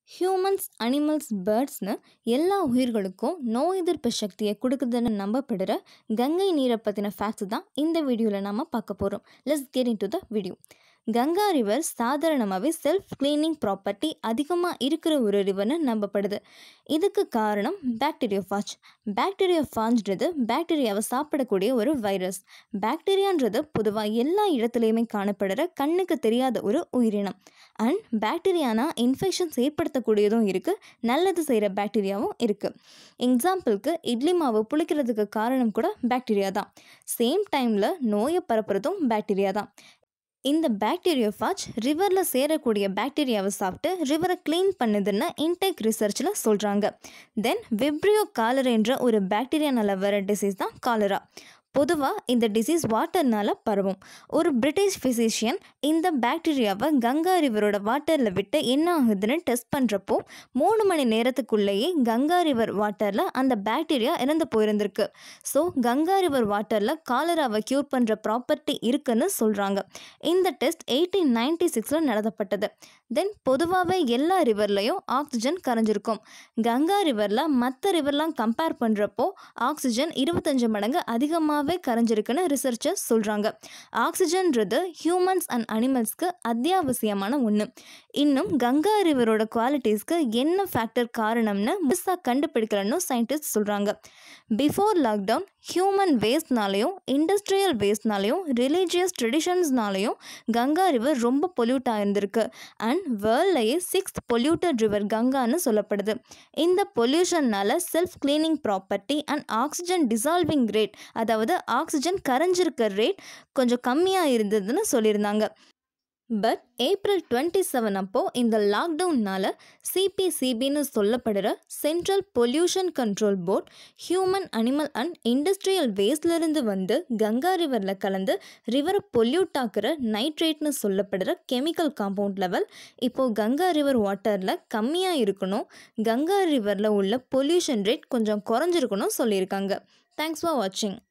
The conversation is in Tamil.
ஹியூமன்ஸ் அனிமல்ஸ் பேர்ட்ஸ்னு எல்லா உயிர்களுக்கும் நோய் எதிர்ப்பு சக்தியை கொடுக்குதுன்னு நம்பப்படுற கங்கை நீரை பற்றின ஃபேக்ட்ஸ் தான் இந்த வீடியோவில் நாம் பார்க்க போகிறோம் let's get into the video Ganga river சாதாரணமாகவே செல்ஃப் க்ளீனிங் ப்ராப்பர்ட்டி அதிகமாக இருக்கிற ஒரு ரிவர்னு நம்பப்படுது இதுக்கு காரணம் பாக்டீரியோஃபாஜ் பாக்டீரியோஃபாஜ்ன்றது பாக்டீரியாவை சாப்பிடக்கூடிய ஒரு வைரஸ் பாக்டீரியான்றது பொதுவாக எல்லா இடத்துலையுமே காணப்படுற கண்ணுக்கு தெரியாத ஒரு உயிரினம் அண்ட் பாக்டீரியானா இன்ஃபெக்ஷன்ஸ் ஏற்படுத்தக்கூடியதும் இருக்குது நல்லது செய்கிற பாக்டீரியாவும் இருக்குது எக்ஸாம்பிளுக்கு இட்லி மாவு புளிக்கிறதுக்கு காரணம் கூட பாக்டீரியா தான் சேம் டைமில் நோயை பரப்புறதும் பாக்டீரியா தான் இந்த பாக்டீரியோஃபாஜ் ரிவரில் சேரக்கூடிய பாக்டீரியாவை சாப்பிட்டு ரிவரை க்ளீன் பண்ணுதுன்னு இன்டெக் ரிசர்ச்சில் சொல்கிறாங்க தென் விப்ரியோ காலரேன்ற ஒரு பாக்டீரியானால வர டிசீஸ் தான் காலரா பொதுவாக இந்த டிசீஸ் வாட்டர்னால பரவும் ஒரு பிரிட்டிஷ் ஃபிசிஷியன் இந்த பாக்டீரியாவை கங்கா ரிவரோட வாட்டரில் விட்டு என்ன ஆகுதுன்னு டெஸ்ட் பண்ணுறப்போ மூணு மணி நேரத்துக்குள்ளேயே கங்கா ரிவர் வாட்டரில் அந்த பாக்டீரியா இறந்து போயிருந்திருக்கு ஸோ கங்கா ரிவர் வாட்டரில் காலராவை க்யூர் பண்ணுற ப்ராப்பர்ட்டி இருக்குன்னு சொல்கிறாங்க இந்த டெஸ்ட் எயிட்டீன் நைன்டி சிக்ஸில் நடத்தப்பட்டது தென் பொதுவாகவே எல்லா ரிவர்லையும் ஆக்சிஜன் கரைஞ்சிருக்கும் கங்கா ரிவரில் மற்ற ரிவர்லாம் கம்பேர் பண்ணுறப்போ ஆக்சிஜன் இருபத்தஞ்சு மடங்கு அதிகமாகவே கரைஞ்சிருக்குன்னு ரிசர்ச்சர்ஸ் சொல்கிறாங்க ஆக்சிஜன்றது ஹியூமன்ஸ் அண்ட் அனிமல்ஸ்க்கு அத்தியாவசியமான ஒன்று இன்னும் கங்கா ரிவரோட குவாலிட்டிஸ்க்கு என்ன ஃபேக்டர் காரணம்னு முழுசாக கண்டுபிடிக்கலன்னு சயின்டிஸ்ட் சொல்கிறாங்க பிஃபோர் லாக்டவுன் ஹியூமன் வேஸ்ட்னாலையும் இண்டஸ்ட்ரியல் வேஸ்ட்னாலையும் ரிலீஜியஸ் ட்ரெடிஷன்ஸ்னாலையும் கங்கா ரிவர் ரொம்ப பொல்யூட் ஆயிருந்திருக்கு அண்ட் வேர்ல்ட்லேயே சிக்ஸ்த் பொல்யூட்டட் ரிவர் கங்கான்னு சொல்லப்படுது இந்த பொல்யூஷன்னால self cleaning property and oxygen dissolving rate அதாவது ஆக்சிஜன் கரைஞ்சிருக்க ரேட் கொஞ்சம் கம்மியாக இருந்ததுன்னு சொல்லியிருந்தாங்க பட் ஏப்ரல் டுவெண்ட்டி செவன் அப்போ இந்த லாக்டவுன்னால் சிபிசிபின்னு சொல்லப்படுற central pollution control board human animal and industrial வேஸ்ட்லேருந்து வந்து கங்கா ரிவரில் கலந்து ரிவரை பொல்யூட் ஆக்குற நைட்ரேட்னு சொல்லப்படுற கெமிக்கல் காம்பவுண்ட் லெவல் இப்போது கங்கா ரிவர் வாட்டரில் கம்மியாக இருக்கணும் கங்கா ரிவரில் உள்ள பொல்யூஷன் ரேட் கொஞ்சம் குறைஞ்சிருக்கணும் சொல்லியிருக்காங்க தேங்க்ஸ் ஃபார் வாட்சிங்